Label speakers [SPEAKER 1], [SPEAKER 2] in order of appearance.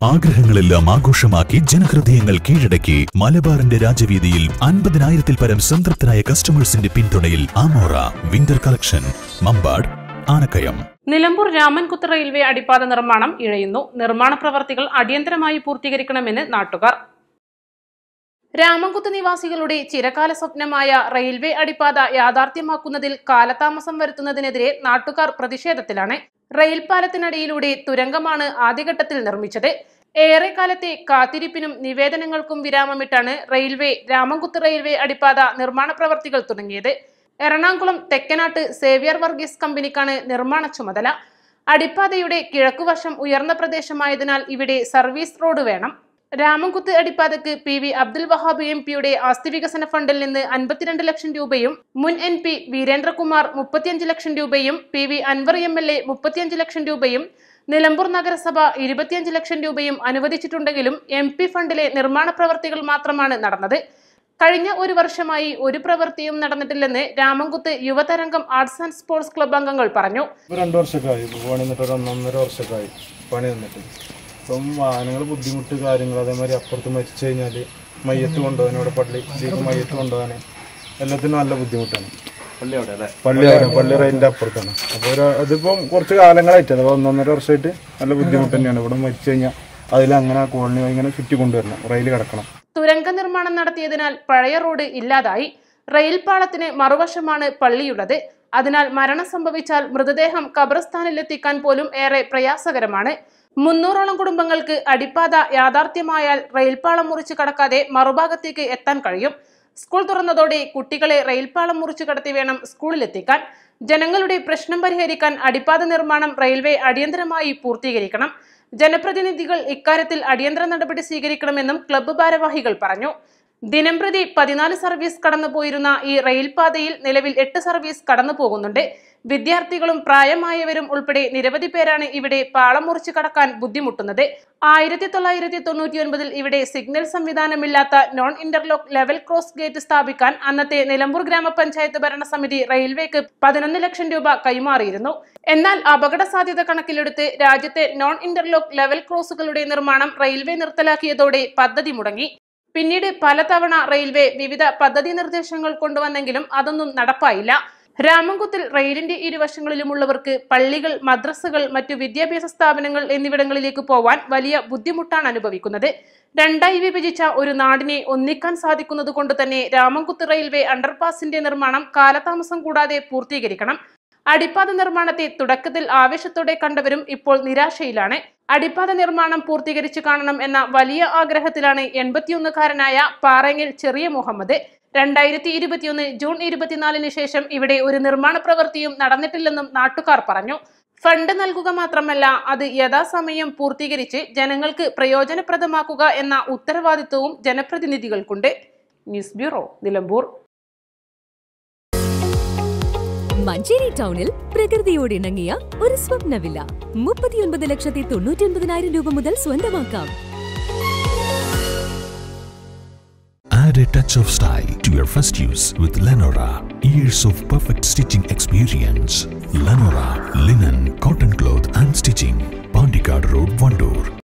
[SPEAKER 1] ആഗ്രഹങ്ങളെല്ലാം ആഘോഷമാക്കി ജനഹൃദയങ്ങൾ കീഴടക്കി മലബാറിന്റെ രാജവീതിയിൽ അൻപതിനായിരത്തിൽ പരം സംതൃപ്തരായ കസ്റ്റമേഴ്സിന്റെ പിന്തുണയിൽ Amora winter collection Mampad Anakkayam
[SPEAKER 2] Nilambur Ramankuthu railway അടിപ്പാത നിർമ്മാണം ഇഴയുന്നു നിർമ്മാണ പ്രവർത്തികൾ അടിയന്തരമായി പൂർത്തീകരിക്കണമെന്ന് നാട്ടുകാർ രാമൻകുത്ത് നിവാസികളുടെ ചിരകാല സ്വപ്നമായ റെയിൽവേ അടിപ്പാത യാഥാർത്ഥ്യമാക്കുന്നതിൽ കാലതാമസം വരുത്തുന്നതിനെതിരെ നാട്ടുകാർ പ്രതിഷേധത്തിലാണ് റെയിൽ പാലത്തിനടിയിലൂടെ തുരങ്കമാണ് ആദ്യഘട്ടത്തിൽ നിർമ്മിച്ചത് ഏറെക്കാലത്തെ കാത്തിരിപ്പിനും നിവേദനങ്ങൾക്കും വിരാമമിട്ടാണ് റെയിൽവേ രാമൻകുത്ത് റെയിൽവേ അടിപ്പാത നിർമ്മാണ പ്രവർത്തികൾ തുടങ്ങിയത് എറണാകുളം തെക്കനാട്ട് സേവിയർ വർഗീസ് കമ്പനിക്കാണ് നിർമ്മാണ ചുമതല അടിപ്പാതയുടെ കിഴക്കുവശം ഉയർന്ന പ്രദേശമായതിനാൽ ഇവിടെ സർവീസ് റോഡ് വേണം രാമൻകുത്ത് അടിപ്പാതക്ക് P V Abdul Wahab M പിയുടെ ആസ്തി വികസന ഫണ്ടിൽ നിന്ന് അൻപത്തിരണ്ട് ലക്ഷം രൂപയും മുൻ എൻ പി വീരേന്ദ്രകുമാർ മുപ്പത്തിയഞ്ച് ലക്ഷം രൂപയും P V Anvar M L A മുപ്പത്തിയഞ്ച് ലക്ഷം രൂപയും നിലമ്പൂർ നഗരസഭ ഇരുപത്തിയഞ്ച് ലക്ഷം രൂപയും അനുവദിച്ചിട്ടുണ്ടെങ്കിലും എം പി ഫണ്ടിലെ നിർമ്മാണ പ്രവർത്തികൾ മാത്രമാണ് നടന്നത് കഴിഞ്ഞ ഒരു വർഷമായി ഒരു പ്രവൃത്തിയും നടന്നിട്ടില്ലെന്ന് Ramankuthu Yuvatharangam arts and sports club അംഗങ്ങൾ പറഞ്ഞു
[SPEAKER 3] ഇപ്പൊ രണ്ടു വർഷമൊക്കെ ഇപ്പൊ പണി നിന്നിട്ട് ഒരു ഒന്നൊന്നര വർഷമൊക്കെ ആയി പണി നിന്നിട്ട് ഇപ്പം വാഹനങ്ങൾ ബുദ്ധിമുട്ട് കാര്യങ്ങൾ അതേമാതിരി അപ്പുറത്ത് മരിച്ചു കഴിഞ്ഞാൽ മയ്യത്ത് കൊണ്ടുപോകാൻ ഇവിടെ പള്ളി ഇതിലേക്ക് മയ്യത്ത് കൊണ്ടുപോകാൻ എല്ലാത്തിനും നല്ല ബുദ്ധിമുട്ടാണ് പള്ളി അവിടെ പള്ളി അവിടെ പള്ളി റെയിലിന്റെ അപ്പുറത്താണ് അപ്പോൾ ഒരു അതിപ്പം കുറച്ച് കാലങ്ങളായിട്ട് അഥവാ ഒന്നൊന്നര വർഷമായിട്ട് നല്ല ബുദ്ധിമുട്ട് തന്നെയാണ് ഇവിടെ മരിച്ചു കഴിഞ്ഞാൽ അതിലങ്ങനെ കോളനി ഇങ്ങനെ ചുറ്റി കൊണ്ടുവരണം റെയിൽ കിടക്കണം
[SPEAKER 2] തുരങ്ക നിർമ്മാണം നടത്തിയതിനാൽ പഴയ റോഡ് ഇല്ലാതായി റെയിൽ പാളത്തിന് മറുവശമാണ് പള്ളിയുള്ളത് അതിനാൽ മരണം സംഭവിച്ചാൽ മൃതദേഹം ഖബർസ്ഥാനിലെത്തിക്കാൻ പോലും ഏറെ പ്രയാസകരമാണ് മുന്നൂറോളം കുടുംബങ്ങൾക്ക് അടിപ്പാത യാഥാർത്ഥ്യമായാൽ റെയിൽപാളം മുറിച്ച് കടക്കാതെ മറുഭാഗത്തേക്ക് എത്താൻ കഴിയും സ്കൂൾ തുറന്നതോടെ കുട്ടികളെ റെയിൽപാളം മുറിച്ചു കടത്തി വേണം സ്കൂളിലെത്തിക്കാൻ ജനങ്ങളുടെ പ്രശ്നം പരിഹരിക്കാൻ അടിപ്പാത നിർമ്മാണം റെയിൽവേ അടിയന്തരമായി പൂർത്തീകരിക്കണം ജനപ്രതിനിധികൾ ഇക്കാര്യത്തിൽ അടിയന്തര നടപടി സ്വീകരിക്കണമെന്നും ക്ലബ്ബ് ഭാരവാഹികൾ പറഞ്ഞു ദിനംപ്രതി പതിനാല് സർവീസ് കടന്നുപോയിരുന്ന ഈ റെയിൽപാതയിൽ നിലവിൽ എട്ട് സർവീസ് കടന്നു പോകുന്നുണ്ട് വിദ്യാർത്ഥികളും പ്രായമായവരും ഉൾപ്പെടെ നിരവധി പേരാണ് ഇവിടെ പാളം മുറിച്ച് കടക്കാൻ ബുദ്ധിമുട്ടുന്നത് ആയിരത്തി തൊള്ളായിരത്തി തൊണ്ണൂറ്റി ഒൻപതിൽ ഇവിടെ സിഗ്നൽ സംവിധാനമില്ലാത്ത non interlock level cross gate സ്ഥാപിക്കാൻ അന്നത്തെ നിലമ്പൂർ ഗ്രാമപഞ്ചായത്ത് ഭരണസമിതി റെയിൽവേക്ക് പതിനൊന്ന് ലക്ഷം രൂപ കൈമാറിയിരുന്നു എന്നാൽ അപകട സാധ്യത കണക്കിലെടുത്ത് രാജ്യത്തെ നോൺ ഇന്റർലോക്ക് ലെവൽ ക്രോസുകളുടെ നിർമ്മാണം റെയിൽവേ നിർത്തലാക്കിയതോടെ പദ്ധതി മുടങ്ങി പിന്നീട് പലതവണ റെയിൽവേ വിവിധ പദ്ധതി നിർദ്ദേശങ്ങൾ കൊണ്ടുവന്നെങ്കിലും അതൊന്നും നടപ്പായില്ല രാമൻകുത്തിൽ റെയിലിന്റെ ഇരുവശങ്ങളിലുമുള്ളവർക്ക് പള്ളികൾ മദ്രസകൾ മറ്റു വിദ്യാഭ്യാസ സ്ഥാപനങ്ങൾ എന്നിവിടങ്ങളിലേക്ക് പോവാൻ വലിയ ബുദ്ധിമുട്ടാണ് അനുഭവിക്കുന്നത് രണ്ടായി വിഭജിച്ച ഒരു നാടിനെ ഒന്നിക്കാൻ സാധിക്കുന്നത് കൊണ്ട് തന്നെ രാമൻകുത്ത് റെയിൽവേ അണ്ടർപാസിന്റെ നിർമ്മാണം കാലതാമസം കൂടാതെ പൂർത്തീകരിക്കണം അടിപ്പാത നിർമ്മാണത്തെ തുടക്കത്തിൽ ആവേശത്തോടെ കണ്ടവരും ഇപ്പോൾ നിരാശയിലാണ് അടിപ്പാത നിർമ്മാണം പൂർത്തീകരിച്ചു കാണണം എന്ന വലിയ ആഗ്രഹത്തിലാണ് എൺപത്തിയൊന്നുകാരനായ പാറങ്ങിൽ ചെറിയ മുഹമ്മദ് രണ്ടായിരത്തി ഇരുപത്തിയൊന്ന് ജൂൺ ഇരുപത്തിനാലിന് ശേഷം ഇവിടെ ഒരു നിർമ്മാണ പ്രവൃത്തിയും നടന്നിട്ടില്ലെന്നും നാട്ടുകാർ പറഞ്ഞു ഫണ്ട് നൽകുക മാത്രമല്ല അത് യഥാസമയം പൂർത്തീകരിച്ച് ജനങ്ങൾക്ക് പ്രയോജനപ്രദമാക്കുക എന്ന ഉത്തരവാദിത്വവും ജനപ്രതിനിധികൾക്കുണ്ട് ന്യൂസ് ബ്യൂറോ നിലമ്പൂർ
[SPEAKER 4] മഞ്ചേരി ടൗണിൽ പ്രകൃതിയോട് ഇണങ്ങിയ ഒരു സ്വപ്ന വില്ല മുപ്പത്തിയൊൻപത് ലക്ഷത്തി തൊണ്ണൂറ്റി ഒൻപതിനായിരം രൂപ മുതൽ സ്വന്തമാക്കാം
[SPEAKER 1] Add a touch of style to your first use with Lenora. Years of perfect stitching experience. Lenora, linen, cotton cloth and stitching. Pandikad Road, Vandoor.